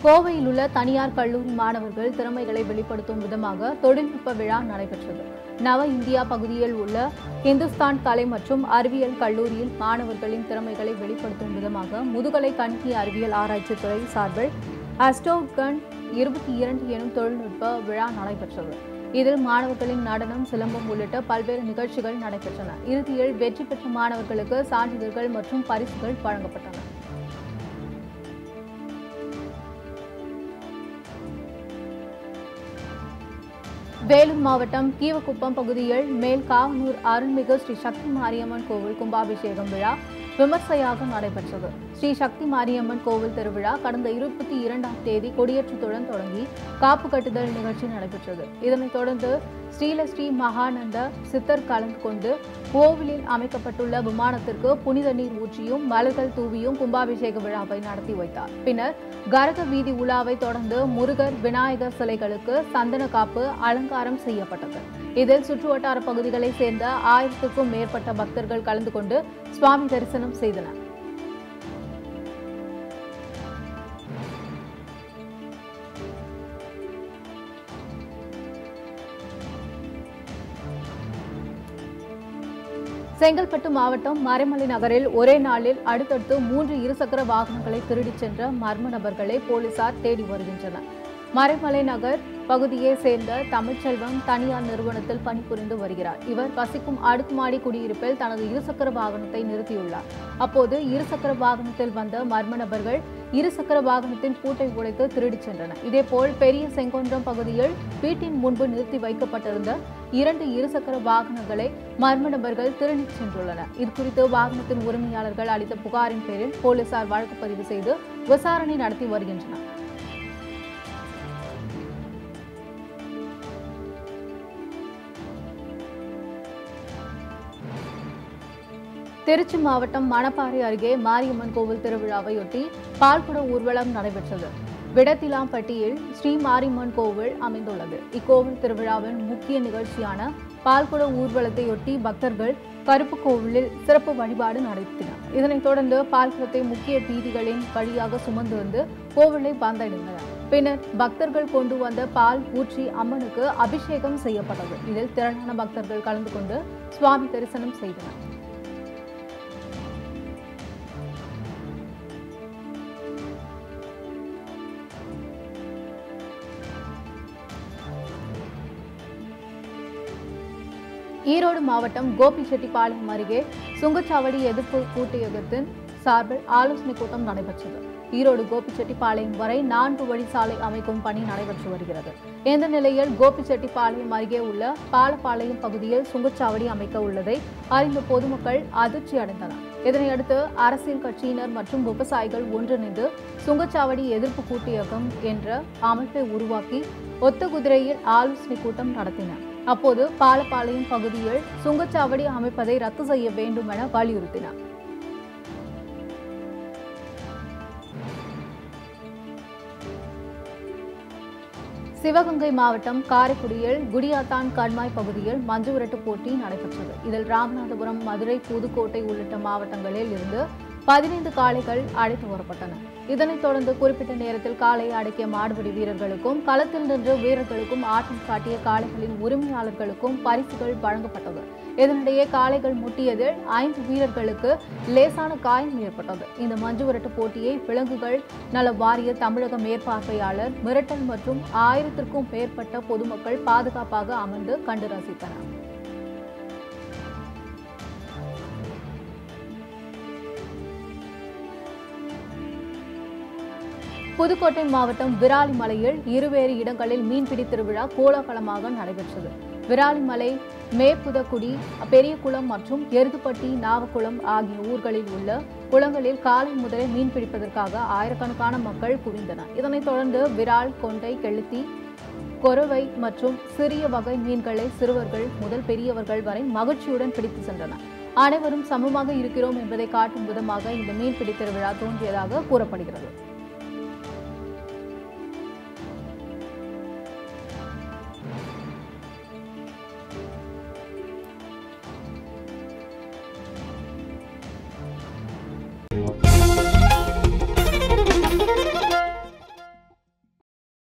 கோவையில் உள்ள தனியார் கல்லூரி மாணவர்கள் திறமைகளை வெளிப்படுத்தும் விதமாக தொழில்நுட்ப விழா நடைபெற்றது நவ இந்தியா பகுதியில் உள்ள இந்துஸ்தான் கலை மற்றும் அறிவியல் கல்லூரியில் மாணவர்களின் திறமைகளை வெளிப்படுத்தும் விதமாக முதுகலை கணினி அறிவியல் ஆராய்ச்சித் துறை சார்பில் அஸ்டோகன் இருபத்தி இரண்டு எனும் தொழில்நுட்ப விழா நடைபெற்றது இதில் மாணவர்களின் நடனம் சிலம்பம் உள்ளிட்ட பல்வேறு நிகழ்ச்சிகள் நடைபெற்றன இறுதியில் வெற்றி பெற்ற மாணவர்களுக்கு சான்றிதழ்கள் மற்றும் பரிசுகள் வழங்கப்பட்டன வேலூர் மாவட்டம் கீவக்குப்பம் பகுதியில் மேல் காவனூர் அருள்மிகு ஸ்ரீ சக்தி மாரியம்மன் கோவில் கும்பாபிஷேகம் விழா விமர்சையாக நடைபெற்றது ஸ்ரீ சக்தி மாரியம்மன் கோவில் திருவிழா கடந்த இருபத்தி இரண்டாம் தேதி கொடியேற்றத்துடன் தொடங்கி காப்பு கட்டுதல் நிகழ்ச்சி நடைபெற்றது இதனைத் தொடர்ந்து ஸ்ரீலஸ்ரீ மகானந்த சித்தர் கலந்து கொண்டு கோவிலில் அமைக்கப்பட்டுள்ள விமானத்திற்கு புனித நீர் ஊற்றியும் மலர்கள் தூவியும் கும்பாபிஷேக விழாவை நடத்தி வைத்தார் பின்னர் கரக வீதி உலாவை தொடர்ந்து முருகர் விநாயகர் சிலைகளுக்கு சந்தன காப்பு அலங்காரம் செய்யப்பட்டது இதில் சுற்றுவட்டார பகுதிகளைச் சேர்ந்த ஆயிரத்துக்கும் மேற்பட்ட பக்தர்கள் கலந்து கொண்டு சுவாமி தரிசனம் செய்தனர் செங்கல்பட்டு மாவட்டம் மறைமலை நகரில் ஒரே நாளில் அடுத்தடுத்து மூன்று இருசக்கர வாகனங்களை திருடிச் சென்ற மர்ம நபர்களை போலீசார் தேடி வருகின்றனர் மறைமலை நகர் பகுதியை சேர்ந்த தமிழ்ச்செல்வம் தனியார் நிறுவனத்தில் பணிபுரிந்து வருகிறார் இவர் வசிக்கும் அடுக்குமாடி குடியிருப்பில் தனது இருசக்கர வாகனத்தை நிறுத்தியுள்ளார் அப்போது இருசக்கர வாகனத்தில் வந்த மர்ம நபர்கள் இருசக்கர வாகனத்தின் பூட்டை உடைத்து திருடிச் சென்றனர் இதேபோல் பெரிய செங்கொன்றம் பகுதியில் வீட்டின் முன்பு நிறுத்தி வைக்கப்பட்டிருந்த இரண்டு இருசக்கர வாகனங்களை மர்ம நபர்கள் திருடிச் சென்றுள்ளனர் இதுகுறித்து வாகனத்தின் உரிமையாளர்கள் அளித்த புகாரின் பேரில் போலீசார் வழக்கு பதிவு செய்து விசாரணை நடத்தி வருகின்றனர் திருச்சி மாவட்டம் மணப்பாறை அருகே மாரியம்மன் கோவில் திருவிழாவையொட்டி பால்குட ஊர்வலம் நடைபெற்றது விடத்திலாம்பட்டியில் ஸ்ரீ மாரியம்மன் கோவில் அமைந்துள்ளது இக்கோவில் திருவிழாவின் முக்கிய நிகழ்ச்சியான பால்குட ஊர்வலத்தையொட்டி பக்தர்கள் கருப்பு கோவிலில் சிறப்பு வழிபாடு நடத்தினர் இதனைத் தொடர்ந்து பால்குடத்தை முக்கிய வீதிகளின் வழியாக சுமந்து வந்து கோவிலை வந்தடைந்தனர் பின்னர் பக்தர்கள் கொண்டு வந்த பால் ஊற்றி அம்மனுக்கு அபிஷேகம் செய்யப்பட்டது இதில் திரளான பக்தர்கள் கலந்து கொண்டு சுவாமி தரிசனம் செய்தனர் ஈரோடு மாவட்டம் கோபிச்செட்டிப்பாளையம் அருகே சுங்கச்சாவடி எதிர்ப்பு கூட்டியகத்தின் சார்பில் ஆலோசனை கூட்டம் நடைபெற்றது ஈரோடு கோபிச்செட்டிப்பாளையம் வரை நான்கு வழி சாலை அமைக்கும் பணி நடைபெற்று வருகிறது இந்த நிலையில் கோபிச்செட்டிப்பாளையம் அருகே உள்ள பாலப்பாளையம் பகுதியில் சுங்கச்சாவடி அமைக்க உள்ளதை அறிந்த பொதுமக்கள் அதிர்ச்சி அடைந்தனர் இதனையடுத்து அரசியல் கட்சியினர் மற்றும் விவசாயிகள் ஒன்றிணைந்து சுங்கச்சாவடி எதிர்ப்பு கூட்டியகம் என்ற அமைப்பை உருவாக்கி ஒத்த குதிரையில் ஆலோசனை கூட்டம் நடத்தினர் அப்போது பாலப்பாளையம் பகுதியில் சுங்கச்சாவடி அமைப்பதை ரத்து செய்ய வேண்டும் என வலியுறுத்தினார் சிவகங்கை மாவட்டம் காரைக்குடியில் குடியாத்தான் கண்மாய் பகுதியில் மஞ்சு விரட்டு போட்டி நடைபெற்றது இதில் ராமநாதபுரம் மதுரை புதுக்கோட்டை உள்ளிட்ட மாவட்டங்களில் இருந்து பதினைந்து காளைகள் அழைத்து வரப்பட்டன இதனைத் தொடர்ந்து குறிப்பிட்ட நேரத்தில் காலை அடக்கிய மாடுபிடி வீரர்களுக்கும் களத்தில் நின்று வீரர்களுக்கும் ஆட்டம் காட்டிய காளைகளின் உரிமையாளர்களுக்கும் பரிசுகள் வழங்கப்பட்டது இதனிடையே காளைகள் முட்டியதில் ஐந்து வீரர்களுக்கு லேசான காயம் ஏற்பட்டது இந்த மஞ்சு விரட்டு போட்டியை விலங்குகள் நல வாரிய தமிழக மேற்பார்வையாளர் மிரட்டல் மற்றும் ஆயிரத்திற்கும் மேற்பட்ட பொதுமக்கள் பாதுகாப்பாக அமர்ந்து கண்டு ரசித்தனர் புதுக்கோட்டை மாவட்டம் விராலிமலையில் இருவேறு இடங்களில் மீன்பிடி திருவிழா கோலாகலமாக நடைபெற்றது விராலிமலை மேப்புதக்குடி பெரியகுளம் மற்றும் எருதுப்பட்டி நாவக்குளம் ஆகிய ஊர்களில் உள்ள குளங்களில் காலை முதலே மீன் பிடிப்பதற்காக ஆயிரக்கணக்கான மக்கள் குவிந்தனர் இதனைத் தொடர்ந்து விரால் கொண்டை கெளுத்தி கொரவை மற்றும் சிறிய வகை மீன்களை சிறுவர்கள் முதல் பெரியவர்கள் வரை மகிழ்ச்சியுடன் பிடித்து சென்றனர் அனைவரும் சமமாக இருக்கிறோம் என்பதை காட்டும் விதமாக இந்த மீன்பிடி திருவிழா தோன்றியதாக கூறப்படுகிறது